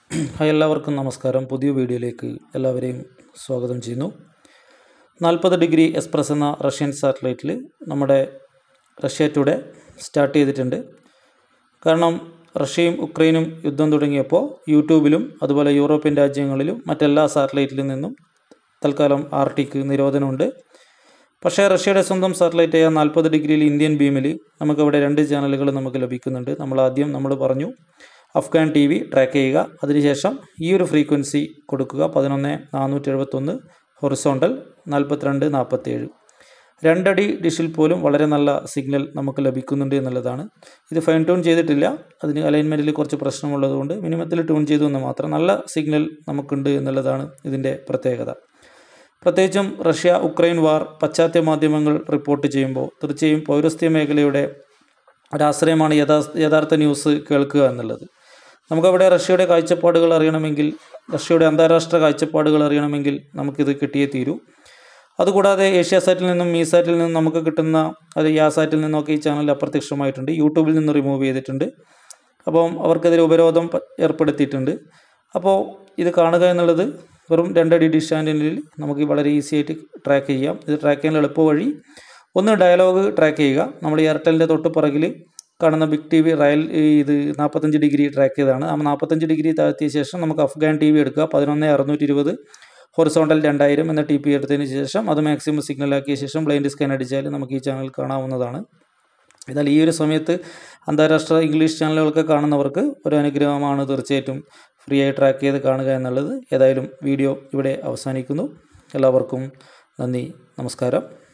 hi എല്ലാവർക്കും നമസ്കാരം പുതിയ വീഡിയോയിലേക്ക് എല്ലാവരെയും സ്വാഗതം ചെയ്യുന്നു നാൽപ്പത് ഡിഗ്രി എക്സ്പ്രസ് എന്ന റഷ്യൻ സാറ്റലൈറ്റിൽ നമ്മുടെ റഷ്യ ടുഡേ സ്റ്റാർട്ട് ചെയ്തിട്ടുണ്ട് കാരണം റഷ്യയും ഉക്രൈനും യുദ്ധം തുടങ്ങിയപ്പോൾ യൂട്യൂബിലും അതുപോലെ യൂറോപ്യൻ രാജ്യങ്ങളിലും മറ്റെല്ലാ സാറ്റലൈറ്റിൽ നിന്നും തൽക്കാലം ആർ ടിക്ക് നിരോധനമുണ്ട് പക്ഷേ റഷ്യയുടെ സ്വന്തം സാറ്റലൈറ്റായ നാൽപ്പത് ഡിഗ്രിയിൽ ഇന്ത്യൻ ബീമിൽ നമുക്കവിടെ രണ്ട് ചാനലുകൾ നമുക്ക് ലഭിക്കുന്നുണ്ട് നമ്മൾ ആദ്യം നമ്മൾ പറഞ്ഞു അഫ്ഗാൻ ടി വി ട്രാക്ക് ചെയ്യുക അതിനുശേഷം ഈ ഒരു ഫ്രീക്വൻസി കൊടുക്കുക പതിനൊന്ന് നാനൂറ്റി എഴുപത്തൊന്ന് ഹൊറിസോണ്ടൽ നാൽപ്പത്തിരണ്ട് നാൽപ്പത്തേഴ് രണ്ടടി ഡിഷിൽ പോലും വളരെ നല്ല സിഗ്നൽ നമുക്ക് ലഭിക്കുന്നുണ്ട് എന്നുള്ളതാണ് ഇത് ഫൈൻ ട്യൂൺ ചെയ്തിട്ടില്ല അതിന് അലൈൻമെൻറ്റിൽ കുറച്ച് പ്രശ്നമുള്ളതുകൊണ്ട് മിനിമത്തിൽ ട്യൂൺ ചെയ്തു എന്ന് മാത്രം നല്ല സിഗ്നൽ നമുക്കുണ്ട് എന്നുള്ളതാണ് ഇതിൻ്റെ പ്രത്യേകത പ്രത്യേകിച്ചും റഷ്യ ഉക്രൈൻ വാർ പാശ്ചാത്യ മാധ്യമങ്ങൾ റിപ്പോർട്ട് ചെയ്യുമ്പോൾ തീർച്ചയായും പൗരസ്ത്യ മേഖലയുടെ ഒരാശ്രയമാണ് യഥാ യഥാർത്ഥ ന്യൂസ് കേൾക്കുക എന്നുള്ളത് നമുക്കവിടെ റഷ്യയുടെ കാഴ്ചപ്പാടുകൾ അറിയണമെങ്കിൽ റഷ്യയുടെ അന്താരാഷ്ട്ര കാഴ്ചപ്പാടുകൾ അറിയണമെങ്കിൽ നമുക്കിത് കിട്ടിയേ തീരൂ അതുകൂടാതെ ഏഷ്യാസാറ്റിൽ നിന്നും മീസാറ്റിൽ നിന്നും നമുക്ക് കിട്ടുന്ന അത് യാസാറ്റിൽ നിന്നൊക്കെ ഈ ചാനൽ അപ്രത്യക്ഷമായിട്ടുണ്ട് യൂട്യൂബിൽ നിന്ന് റിമൂവ് ചെയ്തിട്ടുണ്ട് അപ്പം അവർക്കെതിരെ ഉപരോധം പ- ഏർപ്പെടുത്തിയിട്ടുണ്ട് അപ്പോൾ ഇത് കാണുക എന്നുള്ളത് വെറും രണ്ടടി ഡിഷ് ചാനലിൽ നമുക്ക് വളരെ ഈസി ആയിട്ട് ട്രാക്ക് ചെയ്യാം ഇത് ട്രാക്ക് ചെയ്യാൻ എളുപ്പ വഴി ഒന്ന് ഡയലോഗ് ട്രാക്ക് ചെയ്യുക നമ്മൾ എയർടെലിൻ്റെ തൊട്ട് പുറകിൽ കാണുന്ന ബിഗ് ടി വി റയൽ ഈ ഇത് നാൽപ്പത്തഞ്ച് ഡിഗ്രി ട്രാക്ക് ചെയ്തതാണ് ആ നാൽപ്പത്തഞ്ച് ഡിഗ്രി താഴ്ത്തിയ ശേഷം നമുക്ക് അഫ്ഗാൻ ടി വി എടുക്കുക പതിനൊന്ന് അറുന്നൂറ്റി ഇരുപത് ഹൊറിസോണ്ടൽ രണ്ടായിരം എന്ന ടി പി എടുത്തതിന് ശേഷം അത് മാക്സിമം സിഗ്നലാക്കിയ ശേഷം ബ്ലൈൻഡ് സ്കാൻ അടിച്ചാൽ നമുക്ക് ഈ ചാനൽ കാണാവുന്നതാണ് എന്നാൽ ഈ ഒരു സമയത്ത് അന്താരാഷ്ട്ര ഇംഗ്ലീഷ് ചാനലുകളൊക്കെ കാണുന്നവർക്ക് ഒരു അനുഗ്രഹമാണ് തീർച്ചയായിട്ടും ഫ്രീ ആയി ട്രാക്ക് ചെയ്ത് കാണുക എന്നുള്ളത് ഏതായാലും വീഡിയോ ഇവിടെ അവസാനിക്കുന്നു എല്ലാവർക്കും നന്ദി നമസ്കാരം